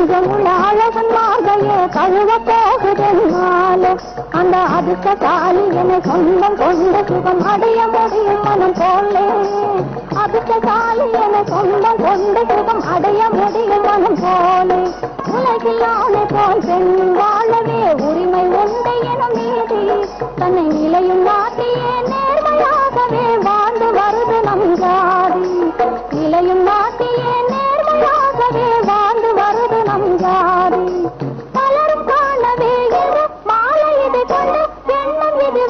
நெஞ்சமுள்ள அழகன் மார்கையே கழுவ போகுதென்னால் அந்த அதுக்க காலி என சொந்தம் கொண்ட சுகம் அடைய முடியும் மனம் போலே அதுக்க காலி என சொந்தம் கொண்ட சுகம் அடைய முடியும் மனம் போலே உலகில் ஆணை போல் பெண் வாழவே உரிமை உண்டு எனும் நீதி தன்னை நிலையும் நாட்டியே நேர்மையாகவே வாழ்ந்து வருது நம் ஜாதி நிலையும் நாட்டியே நேர்மையாகவே வாழ்ந்து வருது நம் ஜாதி பலரும் காணவே இது மாலை இது கொண்டு எண்ணம் இது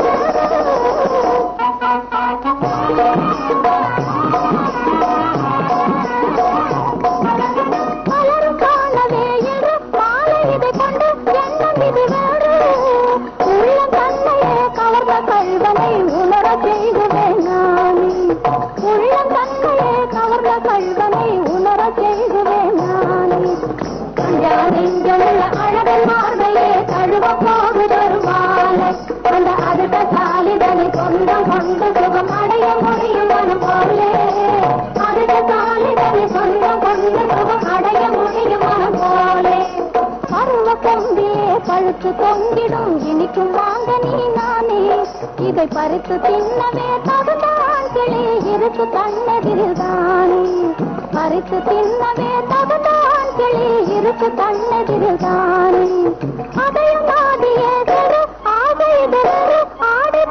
பலரும் காணவே இது மாலை இது கொண்டு எண்ணம் இது வேறு உள்ளம் தன்னையே கவர்ந்த கல்வனை உணர செய்குவேன் நானே உள்ளம் தன்னையே கவர்ந்த கல்வனை உணர செய்குவேன் நானே கண்டானெங்குள்ள அழகன் மார்பையே தழுவ போகுதொரு மாலை அந்த அடுத்த சாலிதனை சொந்தம் கொண்டு சுகம் அடைய முடியும் மனம் போலே அடுத்த சாலிதனை சொந்தம் கொண்டு சுகம் அடைய முடியும் மனம் போலே பருவ கொம்பிலே பழுத்து தொங்கிடும் இனிக்கும் வாங்க நீ நானே இதை பறித்து தின்னவே தகுந்தான் கிளி இருக்கு தன்னதில் தானே பறித்து தின்னவே தகுந்தான் கிளி இருக்கு தன்னதில் தானே அதையும் ஆடியே தெரு ஆகைது ஆடி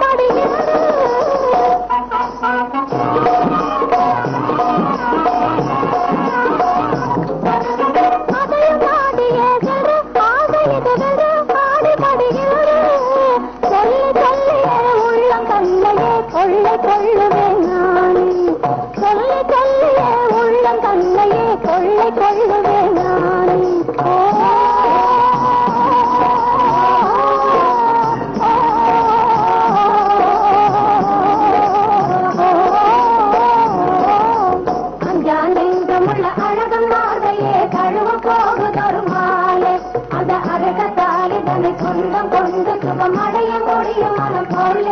அதையும் ஆடியே தெரு ஆகைது வெறு ஆடி படுகிறது சொல்லி சொல்லியே உள்ளம் கண்ணையே கொள்ளை கொள்ளுவேன் நானே சொல்லி சொல்லியே உள்ளம் கண்ணையே கொள்ளை கொள்ளுவேன் நானே ஓ, அஞ்சாண்டெங்கமுள்ள அழகன் மாதையே கழுவ போகுதொரு மாலை அந்த அழகத்தாலி தன்னை சொந்தம் கொண்டு சுகம் அடைய முடியும் மனம் போலே